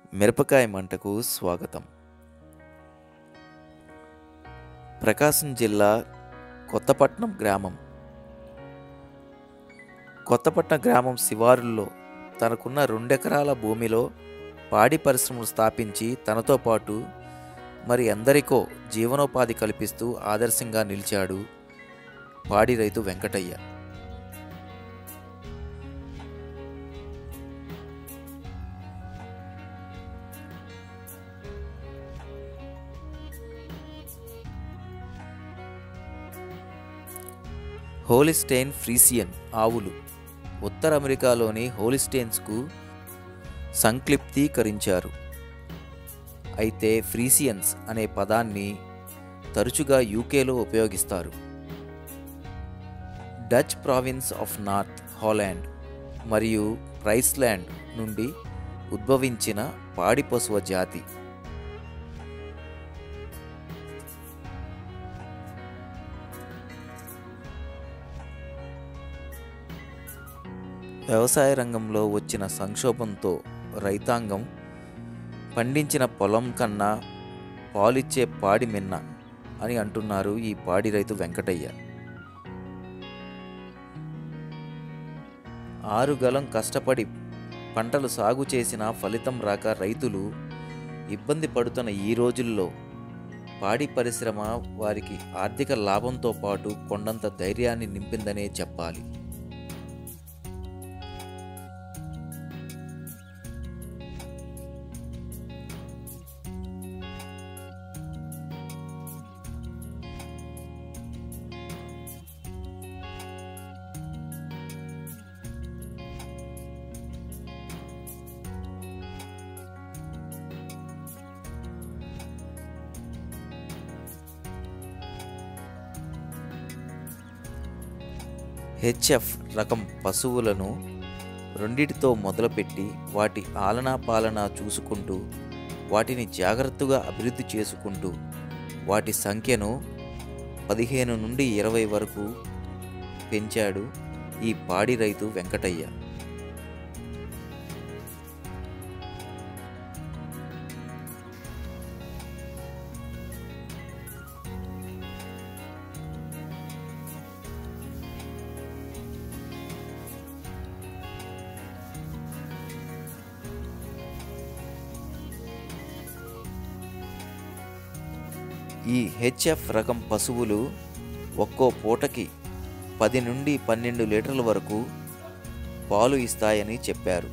మిరపకాయ మంటకు స్వాగతం ప్రకాశం జిల్లా కొత్తపట్నం గ్రామం కొత్తపట్నం గ్రామం శివారుల్లో తనకున్న రెండెకరాల భూమిలో పాడి పరిశ్రమలు స్థాపించి తనతో పాటు మరి ఎందరికో జీవనోపాధి కల్పిస్తూ ఆదర్శంగా నిలిచాడు పాడి రైతు వెంకటయ్య హోలిస్టైన్ ఫ్రీసియన్ ఆవులు ఉత్తర అమెరికాలోని హోలిస్టైన్స్కు సంక్లిప్తీకరించారు అయితే ఫ్రీసియన్స్ అనే పదాన్ని తరచుగా యూకేలో ఉపయోగిస్తారు Dutch province of North Holland మరియు ప్రైస్లాండ్ నుండి ఉద్భవించిన పాడి పశువ జాతి వ్యవసాయ రంగంలో వచ్చిన సంక్షోభంతో రైతాంగం పండించిన పొలం కన్నా పాలిచ్చే పాడి మిన్న అని అంటున్నారు ఈ పాడి రైతు వెంకటయ్య ఆరు గలం కష్టపడి పంటలు సాగు చేసిన ఫలితం రాక రైతులు ఇబ్బంది పడుతున్న ఈ రోజుల్లో పాడి పరిశ్రమ వారికి ఆర్థిక లాభంతో పాటు కొండంత ధైర్యాన్ని నింపిందనే చెప్పాలి హెచ్ఎఫ్ రకం పశువులను రెండిటితో మొదలుపెట్టి వాటి ఆలనా పాలన చూసుకుంటూ వాటిని జాగ్రత్తగా అభివృద్ధి చేసుకుంటూ వాటి సంఖ్యను పదిహేను నుండి ఇరవై వరకు పెంచాడు ఈ పాడి రైతు వెంకటయ్య ఈ హెచ్ఎఫ్ రకం పశువులు ఒక్కో పూటకి పది నుండి పన్నెండు లీటర్ల వరకు పాలు ఇస్తాయని చెప్పారు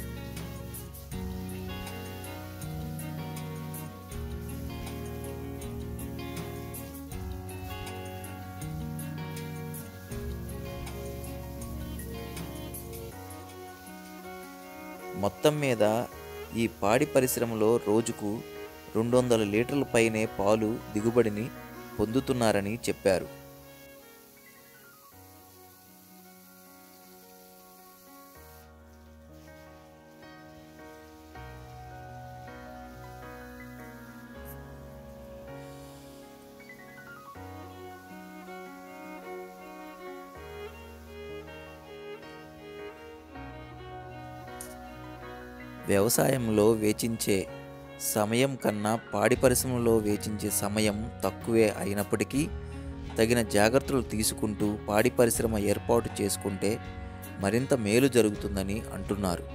మొత్తం మీద ఈ పాడి పరిశ్రమలో రోజుకు రెండు వందల లీటర్ల పైనే పాలు దిగుబడిని పొందుతున్నారని చెప్పారు వ్యవసాయంలో వేచించే సమయం కన్నా పాడి పరిశ్రమలో వేచించే సమయం తక్కువే అయినప్పటికీ తగిన జాగ్రత్తలు తీసుకుంటూ పాడి పరిశ్రమ ఏర్పాటు చేసుకుంటే మరింత మేలు జరుగుతుందని అంటున్నారు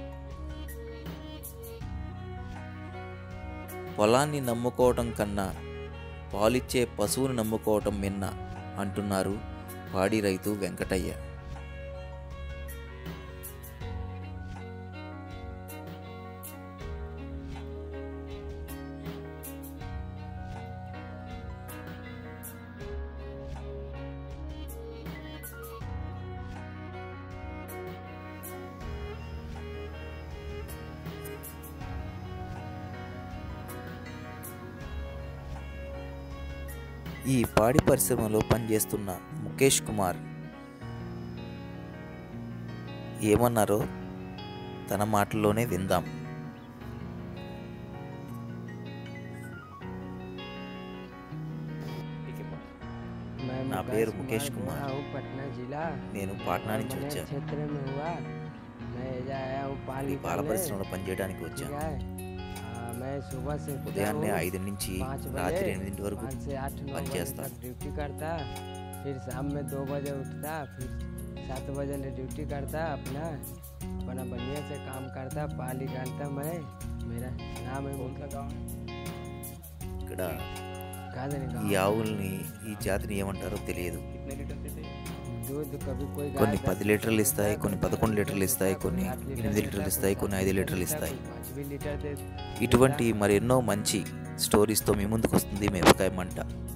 పొలాన్ని నమ్ముకోవటం కన్నా పాలిచ్చే పశువుని నమ్ముకోవటం మిన్న అంటున్నారు పాడి రైతు వెంకటయ్య ఈ పాడి పరిశ్రమలో పనిచేస్తున్న ముఖేష్ కుమార్ ఏమన్నారో తన మాటల్లోనే విందాం मैं నా मुकेश పేరు ముఖేష్ बोल కుమార్. रहा हूँ पटना जिला నేను పాట్నా और నుంచి मेरे వచ్చాను क्षेत्र में हुआ मैं इधर आया हूँ पाल ఈ పాల निकालने, పరిశ్రమలో పనిచేయడానికి ठीक వచ్చాను है आ, मैं सुबह से उठता ఉదయాన్నే हूँ, ఐదు నుంచి पाँच రాత్రి बजे ఎనిమిది వరకు पाँच से आठ नौ बजे పనిచేస్తా तक ड्यूटी करता फिर शाम में दो बजे उठता फिर सात बजे ले ड्यूटी करता अपना अपना बढ़िया से काम करता पाली गालता मैं मेरा नाम है कौन सा गाँव है ఇక్కడ कहा जाने ఈ गाँव ఆవుల్ని ఈ జాతిని ఏమంటారో తెలియదు कितने लीटर देते हैं दूध कभी कोई गाय కొన్ని दस పది लीटर లీటర్లు देता ఇస్తాయి है, కొన్ని कोई పదకొండు दस లీటర్లు लीटर ఇస్తాయి देता है, కొన్ని कोई आठ लीटर ఎనిమిది లీటర్లు देता है, ఇస్తాయి कोई కొన్ని सात ఐదు लीटर లీటర్లు देता है, ఇస్తాయి कोई पाँच भी लीटर दे ఇటువంటి మరెన్నో మంచి స్టోరీస్తో మీ ముందుకు వస్తుంది మిరపకాయ మంట